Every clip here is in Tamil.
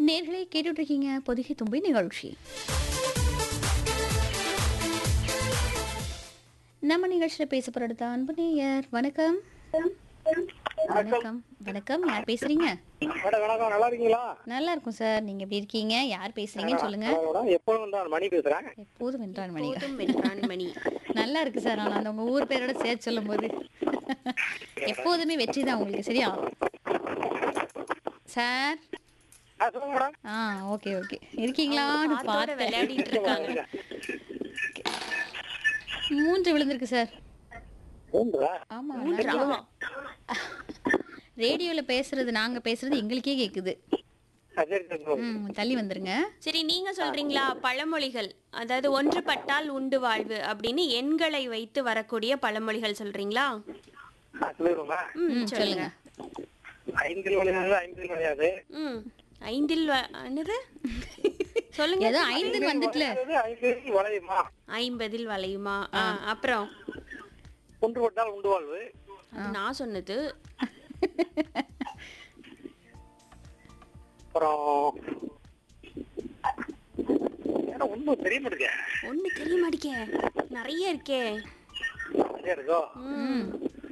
நேர்களை கேட்டுட்டு இருக்கீங்க பொதிகை தும்பி நிகழ்ச்சி நம்ம நிகழ்ச்சியில பேச போறது அன்பு நேயர் வணக்கம் வணக்கம் வணக்கம் யார் பேசுறீங்க மேடம் வணக்கம் நல்லா இருக்கீங்களா நல்லா இருக்கும் சார் நீங்க எப்படி இருக்கீங்க யார் பேசுறீங்கன்னு சொல்லுங்க மேடம் எப்பொழுதும் தான் மணி பேசுறேன் எப்போதும் வென்றான் மணி போதும் வென்றான் மணி நல்லா இருக்கு சார் ஆனா அந்த உங்க ஊர் பேரோட சேர்த்து சொல்லும் போது எப்போதுமே வெற்றி தான் உங்களுக்கு சரியா சார் ஆ சொல்லுங்க மேடம் ஆ ஓகே ஓகே இருக்கீங்களான்னு காத்தோட பார்த்தேன் விளையாடிட்டு இருக்காங்க மூன்று விழுந்திருக்கு சார் மூன்றா ஆமா மூன்றா? ரேடியோல பேசுறது நாங்க பேசுறது எங்களுக்கே கேக்குது ஆ, சரி சரி சொல்லுங்க. ம் தள்ளி வந்துருங்க சரி நீங்க சொல்றீங்களா பழமொழிகள் அதாவது ஒன்றுபட்டால் உண்டு வாழ்வு அப்படின்னு எண்களை வைத்து வரக்கூடிய பழமொழிகள் சொல்றீங்களா ஆ, சொல்லிடுவோமா ம் ம் சொல்லுங்க ஐந்தில் விளையாது ஐந்தில் விளையாது ம் ஐந்தில் வ- என்னது சொல்லுங்க ஏதோ ஐந்து வந்துட்டுல விளையாது, ஐந்தில் வளையுமா ஐம்பதில் வளையுமா ஆ, அப்புறம் ஒன்றுபட்டால் உண்டு வாழ்வு அது நான் சொன்னது அப்புறம் ஏன்னா ஒன்றும் தெரிய மாட்டேங்க ஒண்ணு தெரிய மாட்டேங்க நிறைய இருக்கே நிறைய இருக்கோ ம்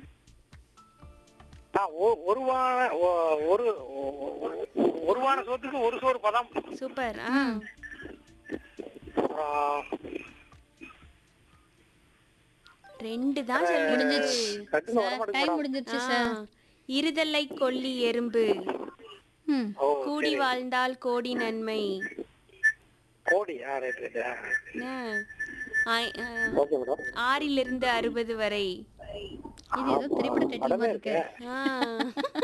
ஆ, ஒ- ஒரு வான ஒ- ஒரு ஒ- ஒரு வான சோத்துக்கு ஒரு சோறு பதம் சூப்பர் ஆ அப்புறம் ரெண்டு தான் சொல்லி முடிஞ்சிச்சு டக்குன்னு வர சார் மாட்டேங்குது டைம் மேடம். முடிஞ்சிருச்சு சார் இருதலை கொல்லி எறும்பு ம் ஓ கூடி வாழ்ந்தால் கோடி நன்மை கோடி ஆ ரைட் ரைட் ஆ. ஆய்- ஆ, ஓகே மேடம் ஆறிலிருந்து அறுபது வரை இது ஏதோ திரைப்பட டைட்டில் மாதிரி இருக்கு ஆ